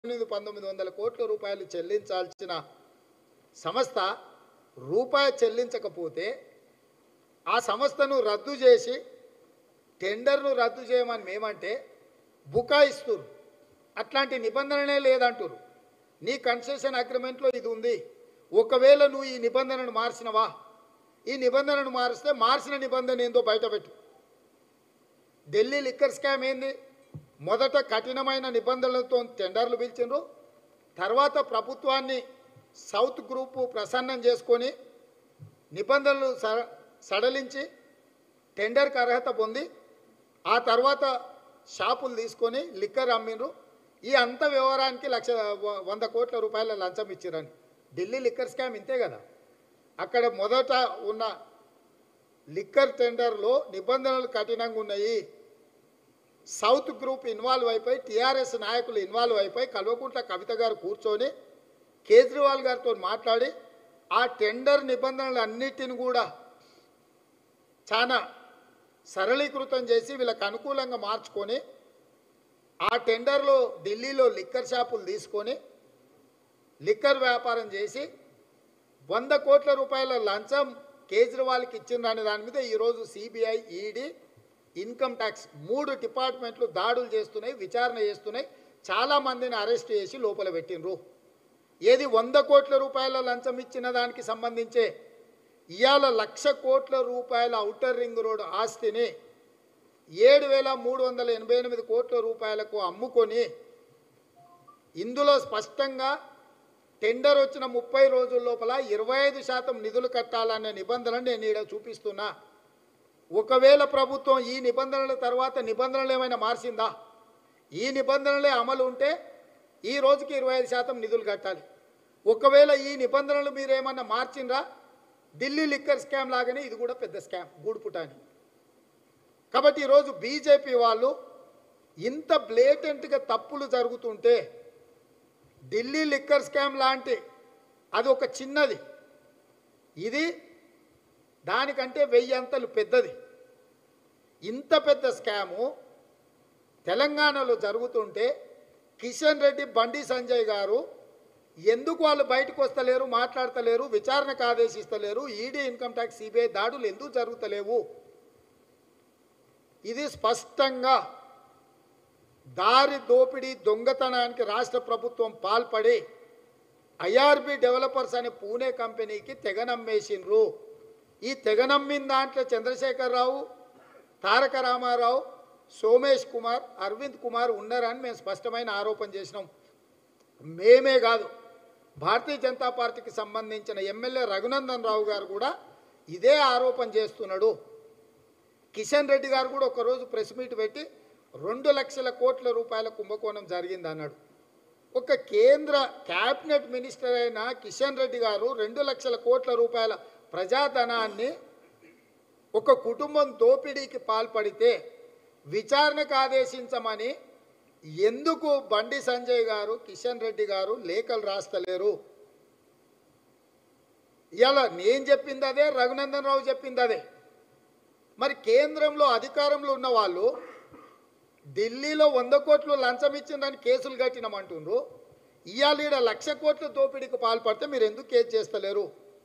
పద్దెనిమిది పంతొమ్మిది వందల కోట్ల రూపాయలు చెల్లించాల్సిన సంస్థ రూపాయి చెల్లించకపోతే ఆ సంస్థను రద్దు చేసి టెండర్ను రద్దు చేయమని మేమంటే బుకాయిస్తురు అట్లాంటి నిబంధననే లేదంటురు నీ కన్సెషన్ అగ్రిమెంట్లో ఇది ఉంది ఒకవేళ నువ్వు ఈ నిబంధనను మార్చినవా ఈ నిబంధనను మారిస్తే మార్చిన నిబంధన ఏందో బయటపెట్టు ఢిల్లీ లిక్కర్ స్కామ్ ఏంది మొదట కఠినమైన నిబంధనలతో టెండర్లు పిలిచిండ్రు తర్వాత ప్రభుత్వాన్ని సౌత్ గ్రూపు ప్రసన్నం చేసుకొని నిబంధనలు స- సడలించి టెండర్కి అర్హత పొంది ఆ తర్వాత షాపులు తీసుకొని లిక్కర్ అమ్మిండ్రు ఈ అంత వ్యవహారానికి లక్ష వ- వంద కోట్ల రూపాయల లంచం ఇచ్చిరని ఢిల్లీ లిక్కర్ స్కామ్ ఇంతే కదా అక్కడ మొదట ఉన్న లిక్కర్ టెండర్లో నిబంధనలు కఠినంగా ఉన్నాయి సౌత్ గ్రూప్ ఇన్వాల్వ్ అయిపోయి టీఆర్ఎస్ నాయకులు ఇన్వాల్వ్ అయిపోయి కల్వకుంట్ల కవిత గారు కూర్చొని కేజ్రీవాల్ గారితో మాట్లాడి ఆ టెండర్ నిబంధనలు అన్నిటిని కూడా చాలా సరళీకృతం చేసి వీళ్ళకి అనుకూలంగా మార్చుకొని ఆ టెండర్లో ఢిల్లీలో లిక్కర్ షాపులు తీసుకొని లిక్కర్ వ్యాపారం చేసి వంద కోట్ల రూపాయల లంచం కేజ్రీవాల్కి ఇచ్చిందనే దాని మీద ఈరోజు సిబిఐ ఈడీ ఇన్కమ్ ట్యాక్స్ మూడు డిపార్ట్మెంట్లు దాడులు చేస్తున్నాయి విచారణ చేస్తున్నాయి చాలా మందిని అరెస్ట్ చేసి లోపల పెట్టినరు ఏది వంద కోట్ల రూపాయల లంచం ఇచ్చిన దానికి సంబంధించే ఇవాళ లక్ష కోట్ల రూపాయల ఔటర్ రింగ్ రోడ్ ఆస్తిని ఏడు వేల మూడు వందల ఎనభై ఎనిమిది కోట్ల రూపాయలకు అమ్ముకొని ఇందులో స్పష్టంగా టెండర్ వచ్చిన ముప్పై రోజుల లోపల ఇరవై ఐదు శాతం నిధులు కట్టాలనే నిబంధనలు నేను ఈడ చూపిస్తున్నా ఒకవేళ ప్రభుత్వం ఈ నిబంధనల తర్వాత నిబంధనలు ఏమైనా మార్చిందా ఈ నిబంధనలే అమలు ఉంటే ఈ రోజుకి ఇరవై ఐదు శాతం నిధులు కట్టాలి ఒకవేళ ఈ నిబంధనలు మీరు ఏమన్నా మార్చిండ్రా ఢిల్లీ లిక్కర్ స్కామ్ లాగానే ఇది కూడా పెద్ద స్కామ్ గూడుపుటాని కాబట్టి ఈరోజు బీజేపీ వాళ్ళు ఇంత బ్లేటెంట్గా తప్పులు జరుగుతుంటే ఢిల్లీ లిక్కర్ స్కామ్ లాంటి అది ఒక చిన్నది ఇది దానికంటే వెయ్యి అంతలు పెద్దది ఇంత పెద్ద స్కాము తెలంగాణలో జరుగుతుంటే కిషన్ రెడ్డి బండి సంజయ్ గారు ఎందుకు వాళ్ళు బయటకు వస్తలేరు మాట్లాడతలేరు విచారణకు ఆదేశిస్తలేరు ఈడీ ఇన్కమ్ ట్యాక్స్ సిబిఐ దాడులు ఎందుకు జరుగుతలేవు ఇది స్పష్టంగా దారి దోపిడీ దొంగతనానికి రాష్ట్ర ప్రభుత్వం పాల్పడి ఐఆర్బి డెవలపర్స్ అనే పూణే కంపెనీకి తెగనమ్మేసిండ్రు ఈ తెగనమ్మిన దాంట్లో చంద్రశేఖరరావు తారక రామారావు సోమేష్ కుమార్ అరవింద్ కుమార్ ఉన్నారని మేము స్పష్టమైన ఆరోపణ చేసినాం మేమే కాదు భారతీయ జనతా పార్టీకి సంబంధించిన ఎమ్మెల్యే రఘునందన్ రావు గారు కూడా ఇదే ఆరోపణ చేస్తున్నాడు కిషన్ రెడ్డి గారు కూడా ఒకరోజు ప్రెస్ మీట్ పెట్టి రెండు లక్షల కోట్ల రూపాయల కుంభకోణం జరిగింది అన్నాడు ఒక కేంద్ర క్యాబినెట్ మినిస్టర్ అయిన కిషన్ రెడ్డి గారు రెండు లక్షల కోట్ల రూపాయల ప్రజాధనాన్ని ఒక కుటుంబం దోపిడీకి పాల్పడితే విచారణకు ఆదేశించమని ఎందుకు బండి సంజయ్ గారు కిషన్ రెడ్డి గారు లేఖలు రాస్తలేరు ఇలా నేను చెప్పింది అదే రఘునందన్ రావు చెప్పింది అదే మరి కేంద్రంలో అధికారంలో ఉన్న వాళ్ళు ఢిల్లీలో వంద కోట్లు లంచం ఇచ్చిందని కేసులు కట్టినామంటుండ్రు ఇవాళ ఈడ లక్ష కోట్ల దోపిడీకి పాల్పడితే మీరు ఎందుకు కేసు చేస్తలేరు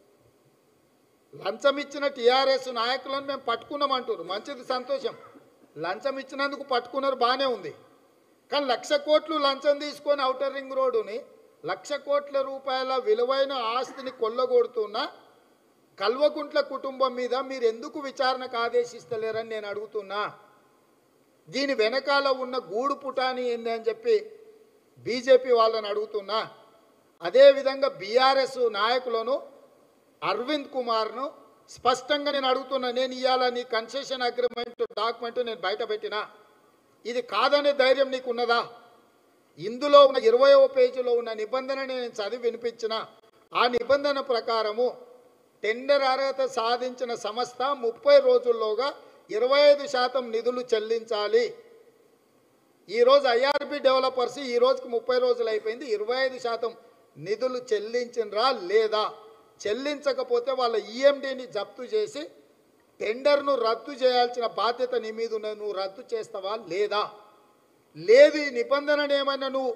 లంచం ఇచ్చిన టీఆర్ఎస్ నాయకులను మేము పట్టుకున్నామంటారు మంచిది సంతోషం లంచం ఇచ్చినందుకు పట్టుకున్నారు బాగానే ఉంది కానీ లక్ష కోట్లు లంచం తీసుకొని ఔటర్ రింగ్ రోడ్డుని లక్ష కోట్ల రూపాయల విలువైన ఆస్తిని కొల్లగొడుతున్న కల్వకుంట్ల కుటుంబం మీద మీరు ఎందుకు విచారణకు ఆదేశిస్తలేరని నేను అడుగుతున్నా దీని వెనకాల ఉన్న గూడు పుటాని ఏంది అని చెప్పి బీజేపీ వాళ్ళని అడుగుతున్నా అదేవిధంగా బీఆర్ఎస్ నాయకులను అరవింద్ కుమార్ను స్పష్టంగా నేను అడుగుతున్నా నేను ఇవాళ నీ కన్సెషన్ అగ్రిమెంట్ డాక్యుమెంట్ నేను బయట పెట్టినా ఇది కాదనే ధైర్యం నీకు ఉన్నదా ఇందులో ఉన్న ఇరవయో పేజీలో ఉన్న నిబంధనని నేను చదివి వినిపించిన ఆ నిబంధన ప్రకారము టెండర్ అర్హత సాధించిన సంస్థ ముప్పై రోజుల్లోగా ఇరవై ఐదు శాతం నిధులు చెల్లించాలి ఈరోజు ఐఆర్బి డెవలపర్స్ ఈ రోజుకి ముప్పై రోజులు అయిపోయింది ఇరవై ఐదు శాతం నిధులు చెల్లించినరా లేదా చెల్లించకపోతే వాళ్ళ ఈఎండిని జప్తు చేసి టెండర్ను రద్దు చేయాల్సిన బాధ్యత నీ మీద ఉన్నది నువ్వు రద్దు చేస్తావా లేదా లేదు ఈ నిబంధనను ఏమైనా నువ్వు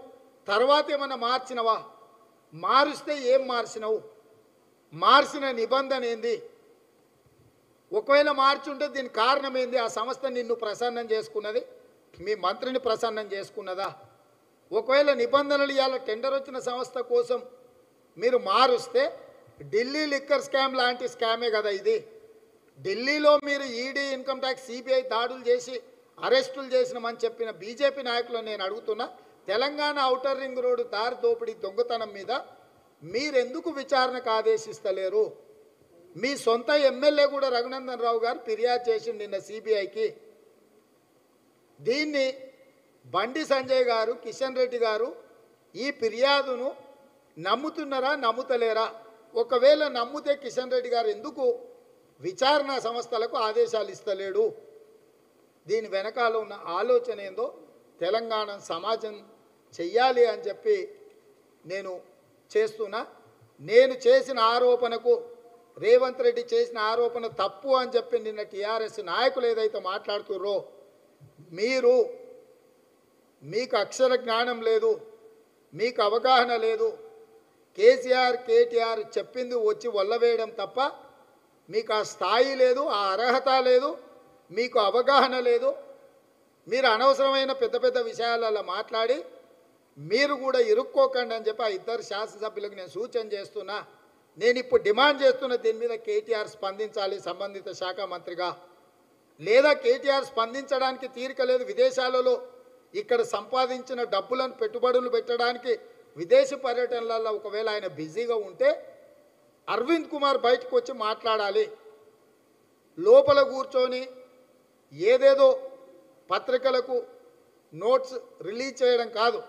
తర్వాత ఏమన్నా మార్చినవా మారుస్తే ఏం మార్చినవు మార్చిన నిబంధన ఏంది ఒకవేళ మార్చుంటే దీనికి కారణం ఏంది ఆ సంస్థ నిన్ను ప్రసన్నం చేసుకున్నది మీ మంత్రిని ప్రసన్నం చేసుకున్నదా ఒకవేళ నిబంధనలు ఇవాళ టెండర్ వచ్చిన సంస్థ కోసం మీరు మారుస్తే ఢిల్లీ లిక్కర్ స్కామ్ లాంటి స్కామే కదా ఇది ఢిల్లీలో మీరు ఈడీ ఇన్కమ్ ట్యాక్స్ సిబిఐ దాడులు చేసి అరెస్టులు చేసినామని చెప్పిన బీజేపీ నాయకులను నేను అడుగుతున్నా తెలంగాణ ఔటర్ రింగ్ రోడ్డు దారి దోపిడీ దొంగతనం మీద మీరెందుకు విచారణకు ఆదేశిస్తలేరు మీ సొంత ఎమ్మెల్యే కూడా రఘునందన్ రావు గారు ఫిర్యాదు చేసి నిన్న సిబిఐకి దీన్ని బండి సంజయ్ గారు కిషన్ రెడ్డి గారు ఈ ఫిర్యాదును నమ్ముతున్నారా నమ్ముతలేరా ఒకవేళ నమ్మితే కిషన్ రెడ్డి గారు ఎందుకు విచారణ సంస్థలకు ఆదేశాలు ఇస్తలేడు దీని వెనకాల ఉన్న ఆలోచన ఏందో తెలంగాణ సమాజం చెయ్యాలి అని చెప్పి నేను చేస్తున్నా నేను చేసిన ఆరోపణకు రేవంత్ రెడ్డి చేసిన ఆరోపణ తప్పు అని చెప్పి నిన్న టీఆర్ఎస్ నాయకులు ఏదైతే మాట్లాడుతుర్రో మీరు మీకు అక్షర జ్ఞానం లేదు మీకు అవగాహన లేదు కేసీఆర్ కేటీఆర్ చెప్పింది వచ్చి వల్లవేయడం తప్ప మీకు ఆ స్థాయి లేదు ఆ అర్హత లేదు మీకు అవగాహన లేదు మీరు అనవసరమైన పెద్ద పెద్ద విషయాలలో మాట్లాడి మీరు కూడా ఇరుక్కోకండి అని చెప్పి ఆ ఇద్దరు శాసనసభ్యులకు నేను సూచన చేస్తున్నా నేను ఇప్పుడు డిమాండ్ చేస్తున్న దీని మీద కేటీఆర్ స్పందించాలి సంబంధిత శాఖ మంత్రిగా లేదా కేటీఆర్ స్పందించడానికి తీరిక లేదు విదేశాలలో ఇక్కడ సంపాదించిన డబ్బులను పెట్టుబడులు పెట్టడానికి విదేశీ పర్యటనలలో ఒకవేళ ఆయన బిజీగా ఉంటే అరవింద్ కుమార్ బయటకు వచ్చి మాట్లాడాలి లోపల కూర్చొని ఏదేదో పత్రికలకు నోట్స్ రిలీజ్ చేయడం కాదు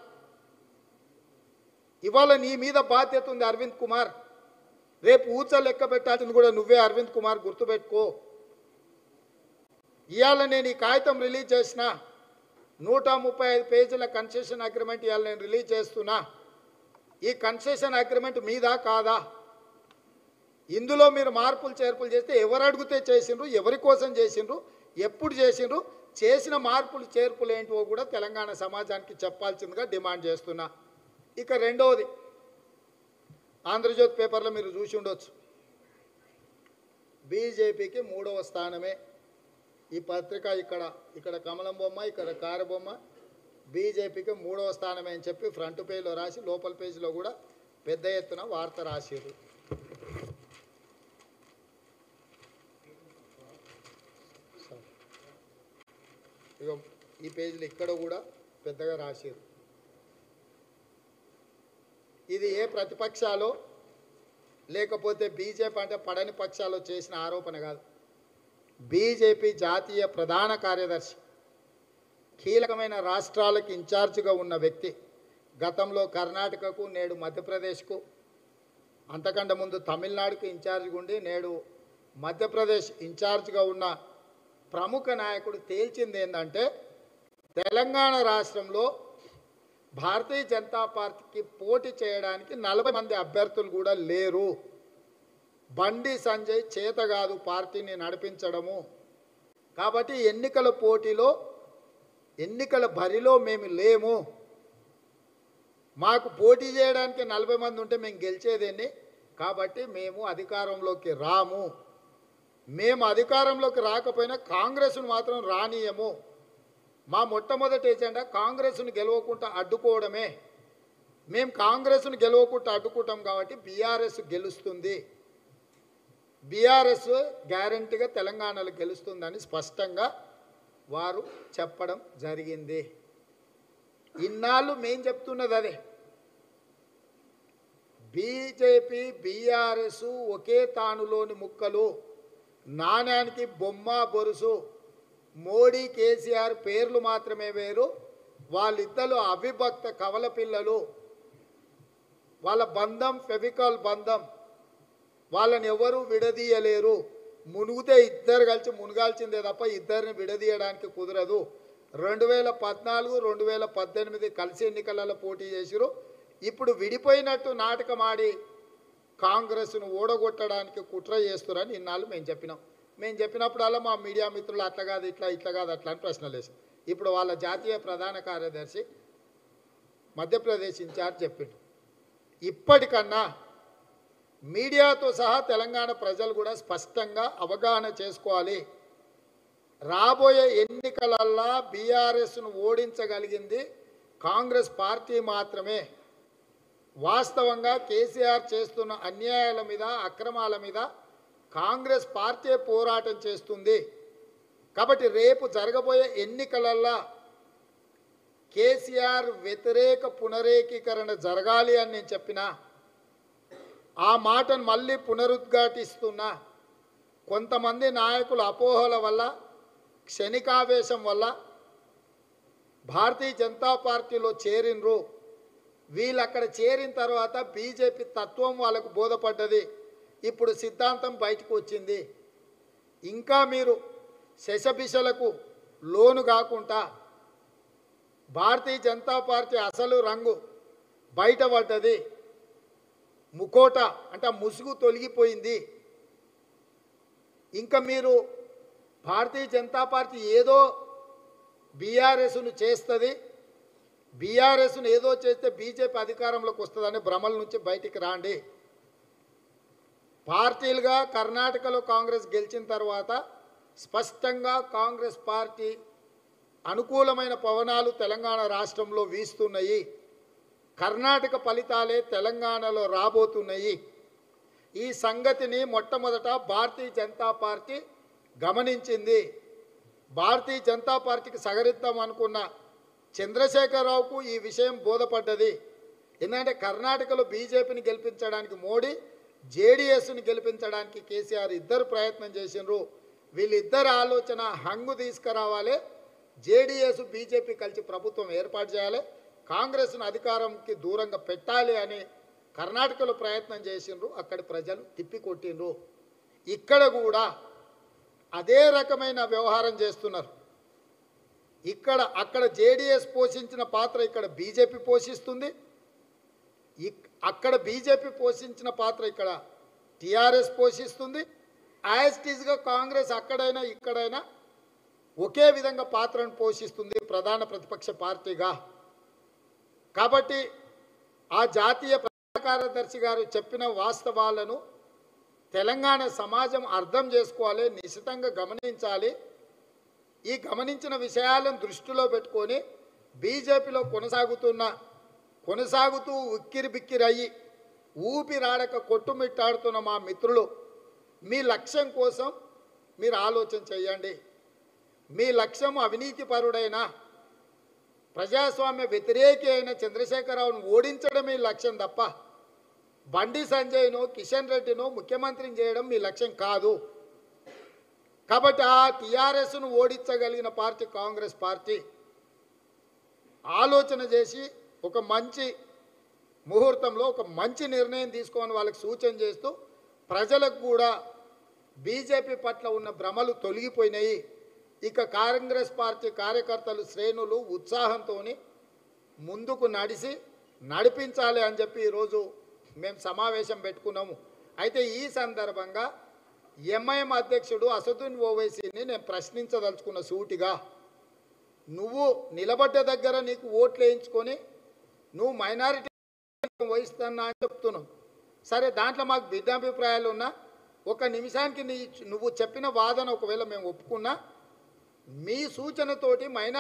ఇవాళ నీ మీద బాధ్యత ఉంది అరవింద్ కుమార్ రేపు ఊచ లెక్క పెట్టాల్సింది కూడా నువ్వే అరవింద్ కుమార్ గుర్తుపెట్టుకో ఇవాళ నేను ఈ కాగితం రిలీజ్ చేసిన నూట ముప్పై ఐదు పేజీల కన్సెషన్ అగ్రిమెంట్ ఇవాళ నేను రిలీజ్ చేస్తున్నా ఈ కన్సెషన్ అగ్రిమెంట్ మీదా కాదా ఇందులో మీరు మార్పులు చేర్పులు చేస్తే ఎవరు అడిగితే చేసిండ్రు ఎవరి కోసం చేసిండ్రు ఎప్పుడు చేసిండ్రు చేసిన మార్పులు చేర్పులు ఏంటివో కూడా తెలంగాణ సమాజానికి చెప్పాల్సిందిగా డిమాండ్ చేస్తున్నా ఇక రెండవది ఆంధ్రజ్యోతి పేపర్లో మీరు చూసి ఉండొచ్చు బీజేపీకి మూడవ స్థానమే ఈ పత్రిక ఇక్కడ ఇక్కడ కమలం బొమ్మ ఇక్కడ కారు బొమ్మ బీజేపీకి మూడవ స్థానమే అని చెప్పి ఫ్రంట్ పేజీలో రాసి లోపల పేజీలో కూడా పెద్ద ఎత్తున వార్త రాసిరు ఇక ఈ పేజీలో ఇక్కడ కూడా పెద్దగా రాసిరు ఇది ఏ ప్రతిపక్షాలు లేకపోతే బీజేపీ అంటే పడని పక్షాలు చేసిన ఆరోపణ కాదు బీజేపీ జాతీయ ప్రధాన కార్యదర్శి కీలకమైన రాష్ట్రాలకు ఇన్ఛార్జిగా ఉన్న వ్యక్తి గతంలో కర్ణాటకకు నేడు మధ్యప్రదేశ్కు అంతకంటే ముందు తమిళనాడుకు ఇన్ఛార్జిగా ఉండి నేడు మధ్యప్రదేశ్ ఇన్ఛార్జిగా ఉన్న ప్రముఖ నాయకుడు తేల్చింది ఏంటంటే తెలంగాణ రాష్ట్రంలో భారతీయ జనతా పార్టీకి పోటీ చేయడానికి నలభై మంది అభ్యర్థులు కూడా లేరు బండి సంజయ్ చేత కాదు పార్టీని నడిపించడము కాబట్టి ఎన్నికల పోటీలో ఎన్నికల బరిలో మేము లేము మాకు పోటీ చేయడానికి నలభై మంది ఉంటే మేము గెలిచేదేన్ని కాబట్టి మేము అధికారంలోకి రాము మేము అధికారంలోకి రాకపోయినా కాంగ్రెస్ను మాత్రం రానియము మా మొట్టమొదటి ఎజెండా కాంగ్రెస్ను గెలవకుండా అడ్డుకోవడమే మేము కాంగ్రెస్ను గెలవకుండా అడ్డుకుంటాం కాబట్టి బీఆర్ఎస్ గెలుస్తుంది బీఆర్ఎస్ గ్యారంటీగా తెలంగాణలో గెలుస్తుందని స్పష్టంగా వారు చెప్పడం జరిగింది ఇన్నాళ్ళు మేం చెప్తున్నది అదే బీజేపీ బీఆర్ఎస్ ఒకే తానులోని ముక్కలు నాణ్యానికి బొమ్మ బొరుసు మోడీ కేసీఆర్ పేర్లు మాత్రమే వేరు వాళ్ళిద్దరు అవిభక్త కవల పిల్లలు వాళ్ళ బంధం ఫెవికాల్ బంధం వాళ్ళని ఎవరు విడదీయలేరు మునుగుతే ఇద్దరు కలిసి మునగాల్సిందే తప్ప ఇద్దరిని విడదీయడానికి కుదరదు రెండు వేల పద్నాలుగు రెండు వేల పద్దెనిమిది కలిసి ఎన్నికలలో పోటీ చేసిరు ఇప్పుడు విడిపోయినట్టు నాటకం ఆడి కాంగ్రెస్ను ఓడగొట్టడానికి కుట్ర చేస్తున్నారని ఇన్నాళ్ళు మేము చెప్పినాం మేము చెప్పినప్పుడల్లా మా మీడియా మిత్రులు అట్లా కాదు ఇట్లా ఇట్లా కాదు అట్లా అని ప్రశ్నలు వేసాం ఇప్పుడు వాళ్ళ జాతీయ ప్రధాన కార్యదర్శి మధ్యప్రదేశ్ ఇన్ఛార్జ్ చెప్పిండు ఇప్పటికన్నా మీడియాతో సహా తెలంగాణ ప్రజలు కూడా స్పష్టంగా అవగాహన చేసుకోవాలి రాబోయే ఎన్నికలల్లా బీఆర్ఎస్ను ఓడించగలిగింది కాంగ్రెస్ పార్టీ మాత్రమే వాస్తవంగా కేసీఆర్ చేస్తున్న అన్యాయాల మీద అక్రమాల మీద కాంగ్రెస్ పార్టీ పోరాటం చేస్తుంది కాబట్టి రేపు జరగబోయే ఎన్నికలల్లా కేసీఆర్ వ్యతిరేక పునరేకీకరణ జరగాలి అని నేను చెప్పినా ఆ మాటను మళ్ళీ పునరుద్ఘాటిస్తున్నా కొంతమంది నాయకుల అపోహల వల్ల క్షణికావేశం వల్ల భారతీయ జనతా పార్టీలో చేరినరు వీళ్ళు అక్కడ చేరిన తర్వాత బీజేపీ తత్వం వాళ్ళకు బోధపడ్డది ఇప్పుడు సిద్ధాంతం బయటకు వచ్చింది ఇంకా మీరు శశబిషలకు లోను కాకుండా భారతీయ జనతా పార్టీ అసలు రంగు బయటపడ్డది ముకోట అంటే ఆ ముసుగు తొలగిపోయింది ఇంకా మీరు భారతీయ జనతా పార్టీ ఏదో బీఆర్ఎస్ను చేస్తుంది బీఆర్ఎస్ను ఏదో చేస్తే బీజేపీ అధికారంలోకి వస్తుందనే భ్రమల నుంచి బయటికి రాండి పార్టీలుగా కర్ణాటకలో కాంగ్రెస్ గెలిచిన తర్వాత స్పష్టంగా కాంగ్రెస్ పార్టీ అనుకూలమైన పవనాలు తెలంగాణ రాష్ట్రంలో వీస్తున్నాయి కర్ణాటక ఫలితాలే తెలంగాణలో రాబోతున్నాయి ఈ సంగతిని మొట్టమొదట భారతీయ జనతా పార్టీ గమనించింది భారతీయ జనతా పార్టీకి సహకరిద్దాం అనుకున్న చంద్రశేఖరరావుకు ఈ విషయం బోధపడ్డది ఎందుకంటే కర్ణాటకలో బీజేపీని గెలిపించడానికి మోడీ జేడీఎస్ని గెలిపించడానికి కేసీఆర్ ఇద్దరు ప్రయత్నం చేసినారు వీళ్ళిద్దరు ఆలోచన హంగు తీసుకురావాలి జేడీఎస్ బీజేపీ కలిసి ప్రభుత్వం ఏర్పాటు చేయాలి కాంగ్రెస్ను అధికారంకి దూరంగా పెట్టాలి అని కర్ణాటకలో ప్రయత్నం చేసిండ్రు అక్కడి ప్రజలు తిప్పికొట్టిండ్రు ఇక్కడ కూడా అదే రకమైన వ్యవహారం చేస్తున్నారు ఇక్కడ అక్కడ జేడీఎస్ పోషించిన పాత్ర ఇక్కడ బీజేపీ పోషిస్తుంది ఇక్- అక్కడ బీజేపీ పోషించిన పాత్ర ఇక్కడ టీఆర్ఎస్ పోషిస్తుంది యాజ్టీజ్గా కాంగ్రెస్ అక్కడైనా ఇక్కడైనా ఒకే విధంగా పాత్రను పోషిస్తుంది ప్రధాన ప్రతిపక్ష పార్టీగా కాబట్టి ఆ జాతీయ ప్రధాన కార్యదర్శి గారు చెప్పిన వాస్తవాలను తెలంగాణ సమాజం అర్థం చేసుకోవాలి నిశితంగా గమనించాలి ఈ గమనించిన విషయాలను దృష్టిలో పెట్టుకొని బీజేపీలో కొనసాగుతున్న కొనసాగుతూ ఉక్కిరి బిక్కిరి అయ్యి ఊపిరాడక కొట్టుమిట్టాడుతున్న మా మిత్రులు మీ లక్ష్యం కోసం మీరు ఆలోచన చేయండి మీ లక్ష్యం అవినీతిపరుడైన ప్రజాస్వామ్య వ్యతిరేకి అయిన చంద్రశేఖరరావును ఓడించడం మీ లక్ష్యం తప్ప బండి సంజయ్ను కిషన్ రెడ్డిను ముఖ్యమంత్రిని చేయడం మీ లక్ష్యం కాదు కాబట్టి ఆ టీఆర్ఎస్ను ఓడించగలిగిన పార్టీ కాంగ్రెస్ పార్టీ ఆలోచన చేసి ఒక మంచి ముహూర్తంలో ఒక మంచి నిర్ణయం తీసుకోమని వాళ్ళకి సూచన చేస్తూ ప్రజలకు కూడా బీజేపీ పట్ల ఉన్న భ్రమలు తొలగిపోయినాయి ఇక కాంగ్రెస్ పార్టీ కార్యకర్తలు శ్రేణులు ఉత్సాహంతో ముందుకు నడిచి నడిపించాలి అని చెప్పి ఈరోజు మేము సమావేశం పెట్టుకున్నాము అయితే ఈ సందర్భంగా ఎంఐఎం అధ్యక్షుడు అసదుద్దీన్ ఓవైసీని నేను ప్రశ్నించదలుచుకున్న సూటిగా నువ్వు నిలబడ్డ దగ్గర నీకు ఓట్లు వేయించుకొని నువ్వు మైనారిటీ వహిస్తున్నా అని చెప్తున్నావు సరే దాంట్లో మాకు భిన్నాభిప్రాయాలు ఉన్నా ఒక నిమిషానికి నీ నువ్వు చెప్పిన వాదన ఒకవేళ మేము ఒప్పుకున్నా మీ సూచనతోటి మైనారిటీ